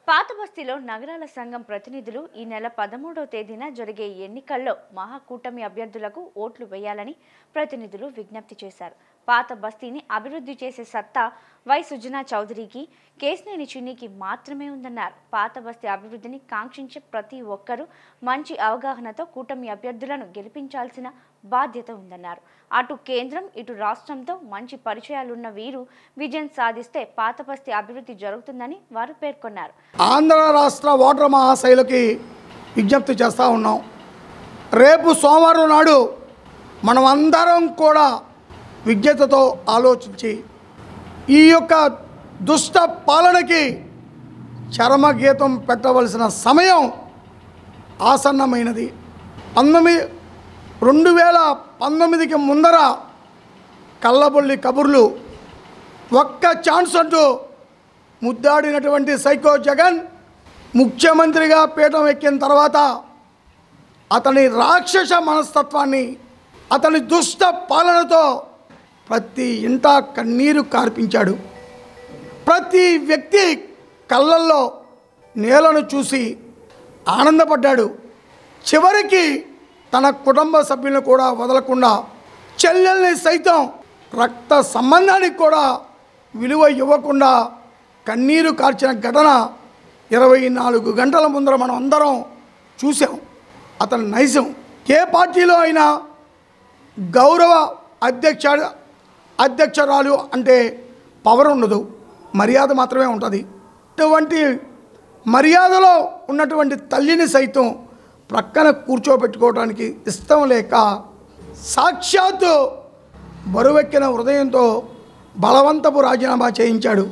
పాత బస్తీలో నగరాల సంఘం ప్రతినిధులు ఈ నెల పదమూడవ తేదీన జరిగే ఎన్నికల్లో మహాకూటమి అభ్యర్థులకు ఓట్లు వేయాలని ప్రతినిధులు విజ్ఞప్తి చేశారు పాత బస్తీని అభివృద్ధి చేసే సత్తా వై సుజనా చౌదరికి కేసినేని చిన్నికి మాత్రమే ఉందన్నారు పాత బస్తీ అభివృద్ధిని కాంక్షించే ప్రతి ఒక్కరూ మంచి అవగాహనతో కూటమి అభ్యర్థులను గెలిపించాల్సిన బాధ్యత ఉందన్నారు అటు కేంద్రం ఇటు రాష్ట్రంతో మంచి పరిచయాలున్న వీరు విజయం సాధిస్తే పాత బస్తీ అభివృద్ధి జరుగుతుందని వారు పేర్కొన్నారు ఆంధ్ర రాష్ట్ర ఓటర్ మహాశైలకి విజ్ఞప్తి చేస్తూ ఉన్నాం రేపు సోమవారం నాడు మనం అందరం కూడా విజ్ఞతతో ఆలోచించి ఈ యొక్క దుష్ట పాలనకి చరమగీతం పెట్టవలసిన సమయం ఆసన్నమైనది పంతొమ్మిది రెండు వేల పంతొమ్మిదికి ముందర కళ్ళబొల్లి కబుర్లు ఒక్క ఛాన్స్ అంటూ ముద్దాడినటువంటి సైకో జగన్ ముఖ్యమంత్రిగా పీఠం ఎక్కిన తర్వాత అతని రాక్షస మనస్తత్వాన్ని అతని దుష్ట పాలనతో ప్రతి ఇంట కన్నీరు కార్పించాడు ప్రతి వ్యక్తి కళ్ళల్లో నేలను చూసి ఆనందపడ్డాడు చివరికి తన కుటుంబ సభ్యులను కూడా వదలకుండా చెల్లెల్ని సైతం రక్త సంబంధానికి కూడా విలువ ఇవ్వకుండా కన్నీరు కార్చిన ఘటన ఇరవై నాలుగు గంటల ముందర మనం అందరం చూసాం అతని నైజం ఏ పార్టీలో అయినా గౌరవ అధ్యక్ష అధ్యక్షరాలు అంటే పవర్ ఉండదు మర్యాద మాత్రమే ఉంటుంది ఇటువంటి మర్యాదలో ఉన్నటువంటి తల్లిని సైతం ప్రక్కన కూర్చోబెట్టుకోవడానికి ఇష్టం లేక సాక్షాత్తు బరువెక్కిన హృదయంతో బలవంతపు రాజీనామా చేయించాడు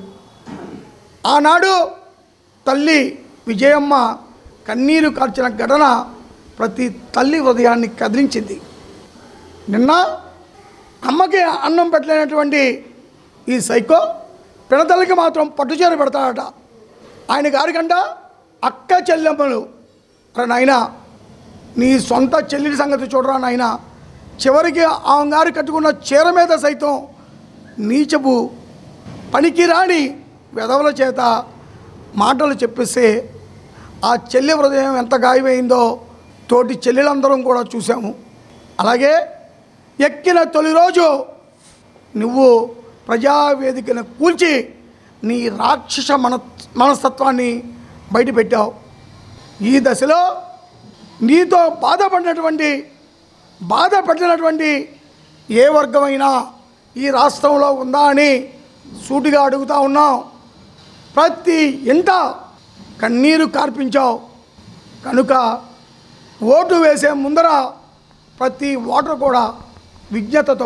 ఆనాడు తల్లి విజయమ్మ కన్నీరు కార్చిన ఘటన ప్రతి తల్లి హృదయాన్ని కదిలించింది నిన్న అమ్మకి అన్నం పెట్టలేనటువంటి ఈ సైకో పినతల్లికి మాత్రం పట్టుచీర పెడతాడట ఆయన గారికంట అక్క చెల్లెమ్మలు అరే నాయనా నీ సొంత చెల్లి సంగతి చూడరా నాయనా చివరికి ఆమె గారు కట్టుకున్న చీర మీద సైతం నీచపు పనికిరాని వెధవల చేత మాటలు చెప్పిస్తే ఆ చెల్లి హృదయం ఎంత గాయమైందో తోటి చెల్లెలందరం కూడా చూసాము అలాగే ఎక్కిన తొలి రోజు నువ్వు ప్రజావేదికను కూల్చి నీ రాక్షస మన మనస్తత్వాన్ని బయటపెట్టావు ఈ దశలో నీతో బాధపడినటువంటి బాధ పెట్టినటువంటి ఏ వర్గమైనా ఈ రాష్ట్రంలో ఉందా అని సూటిగా అడుగుతా ఉన్నాం ప్రతి ఇంట కన్నీరు కార్పించావు కనుక ఓటు వేసే ముందర ప్రతి ఓటర్ కూడా విజ్ఞతతో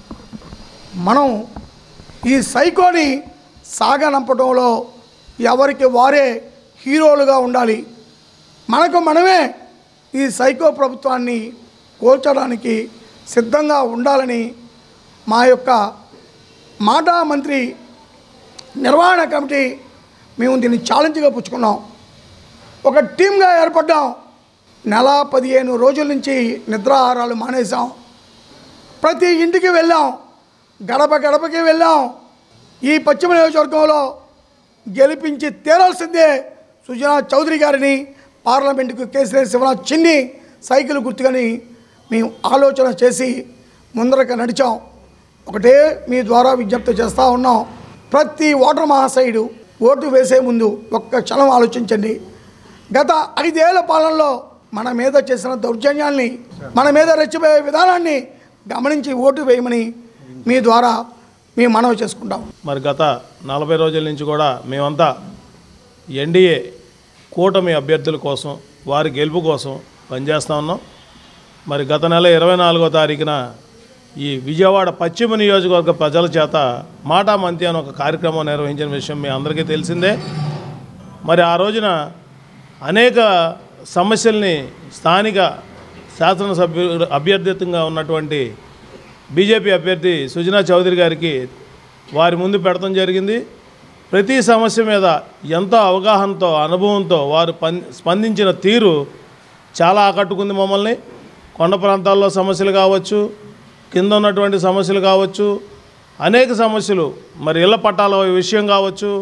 మనం ఈ సైకోని సాగనంపడంలో ఎవరికి వారే హీరోలుగా ఉండాలి మనకు మనమే ఈ సైకో ప్రభుత్వాన్ని కోల్చడానికి సిద్ధంగా ఉండాలని మా యొక్క మాటా మంత్రి నిర్వహణ కమిటీ మేము దీన్ని ఛాలెంజ్గా పుచ్చుకున్నాం ఒక టీమ్గా ఏర్పడ్డాం నెల పదిహేను రోజుల నుంచి నిద్రాహారాలు మానేసాం ప్రతి ఇంటికి వెళ్ళాం గడప గడపకి వెళ్ళాం ఈ పశ్చిమ నియోజకవర్గంలో గెలిపించి తీరాల్సిందే సుజనా చౌదరి గారిని పార్లమెంటుకు కేసీఆర్ శివరాజ్ చిన్ని సైకిల్ గుర్తుకని మేము ఆలోచన చేసి ముందరక నడిచాం ఒకటే మీ ద్వారా విజ్ఞప్తి చేస్తూ ఉన్నాం ప్రతి ఓటర్ మహాశయుడు ఓటు వేసే ముందు ఒక్క క్షణం ఆలోచించండి గత ఐదేళ్ల పాలనలో మన మీద చేసిన దౌర్జన్యాల్ని మన మీద రెచ్చిపోయే విధానాన్ని గమనించి ఓటు వేయమని మీ ద్వారా మేము మనవి చేసుకుంటాం మరి గత నలభై రోజుల నుంచి కూడా మేమంతా ఎన్డీఏ కూటమి అభ్యర్థుల కోసం వారి గెలుపు కోసం పనిచేస్తూ ఉన్నాం మరి గత నెల ఇరవై నాలుగో తారీఖున ఈ విజయవాడ పశ్చిమ నియోజకవర్గ ప్రజల చేత మాటా మంతి అని ఒక కార్యక్రమం నిర్వహించిన విషయం మీ అందరికీ తెలిసిందే మరి ఆ రోజున అనేక సమస్యల్ని స్థానిక శాసనసభ్యుడు అభ్యర్థితంగా ఉన్నటువంటి బీజేపీ అభ్యర్థి సుజనా చౌదరి గారికి వారి ముందు పెడతాం జరిగింది ప్రతి సమస్య మీద ఎంతో అవగాహనతో అనుభవంతో వారు పన్ స్పందించిన తీరు చాలా ఆకట్టుకుంది మమ్మల్ని కొండ ప్రాంతాల్లో సమస్యలు కావచ్చు కింద ఉన్నటువంటి సమస్యలు కావచ్చు అనేక సమస్యలు మరి ఇళ్ల పట్టాల విషయం కావచ్చు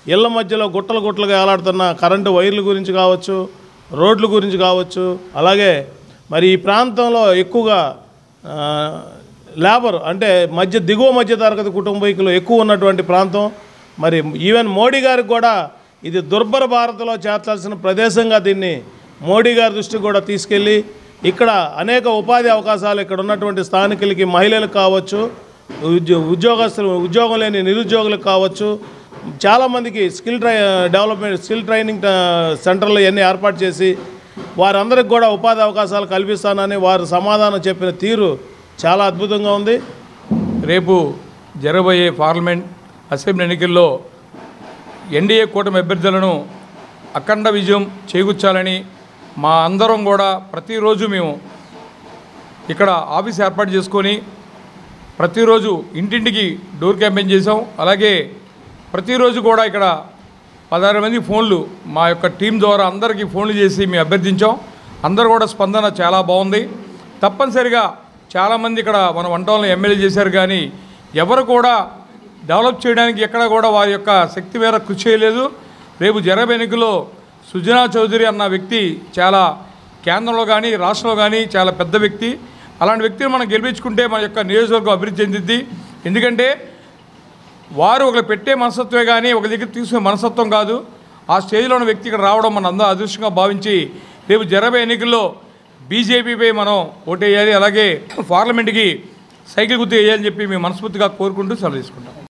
ఇళ్ల మధ్యలో గుట్టలు గుట్టలుగా ఏలాడుతున్న కరెంటు వైర్ల గురించి కావచ్చు రోడ్ల గురించి కావచ్చు అలాగే మరి ఈ ప్రాంతంలో ఎక్కువగా ఆ, లేబర్ అంటే మధ్య దిగువ మధ్య తరగతి కుటుంబీకులు ఎక్కువ ఉన్నటువంటి ప్రాంతం మరి ఈవెన్ మోడీ గారికి కూడా ఇది దుర్భర భారత్లో చేర్చాల్సిన ప్రదేశంగా దీన్ని మోడీ గారి దృష్టికి కూడా తీసుకెళ్ళి ఇక్కడ అనేక ఉపాధి అవకాశాలు ఇక్కడ ఉన్నటువంటి స్థానికులకి మహిళలకు కావచ్చు ఉద్యో ఉద్యోగస్తులు ఉద్యోగం లేని నిరుద్యోగులకు కావచ్చు చాలామందికి skill try development skill training ఆ, సెంటర్లు ఇవన్నీ ఏర్పాటు చేసి వారందరికి కూడా ఉపాధి అవకాశాలు కల్పిస్తానని వారు సమాధానం చెప్పిన తీరు చాలా అద్భుతంగా ఉంది రేపు జరగబోయే పార్లమెంట్ అసెంబ్లీ ఎన్నికల్లో ఎన్డీఏ కూటమి అభ్యర్థులను అఖండ విజయం చేకూర్చాలని మా అందరం కూడా ప్రతిరోజు మేము ఇక్కడ ఆఫీస్ ఏర్పాటు చేసుకొని ప్రతిరోజు ఇంటింటికి డోర్ క్యాంపెయిన్ చేసాం అలాగే ప్రతిరోజు కూడా ఇక్కడ పదహారు మంది ఫోన్లు మా యొక్క టీం ద్వారా అందరికీ ఫోన్లు చేసి మేము అభ్యర్థించాం అందరూ కూడా స్పందన చాలా బాగుంది తప్పనిసరిగా చాలామంది ఇక్కడ మన వంటలను ఎమ్మెల్యే చేశారు కానీ ఎవరు కూడా డెవలప్ చేయడానికి ఎక్కడ కూడా వారి యొక్క శక్తి మేర కృషి చేయలేదు రేపు జరగబోయే ఎన్నికల్లో సుజనా చౌదరి అన్న వ్యక్తి చాలా కేంద్రంలో కానీ రాష్ట్రంలో కానీ చాలా పెద్ద వ్యక్తి అలాంటి వ్యక్తిని మనం గెలిపించుకుంటే మన యొక్క నియోజకవర్గం అభివృద్ధి చెందిద్ది ఎందుకంటే వారు ఒకరు పెట్టే మనస్తత్వమే కానీ ఒక దగ్గర తీసుకునే మనస్తత్వం కాదు ఆ స్టేజ్లో ఉన్న వ్యక్తి ఇక్కడ రావడం మన అందరూ అదృష్టంగా భావించి రేపు జరగబోయే ఎన్నికల్లో బీజేపీపై మనం ఓటేయాలి అలాగే పార్లమెంట్కి సైకిల్ గుర్తు వేయాలని చెప్పి మేము మనస్ఫూర్తిగా కోరుకుంటూ సెలవు తీసుకుంటాం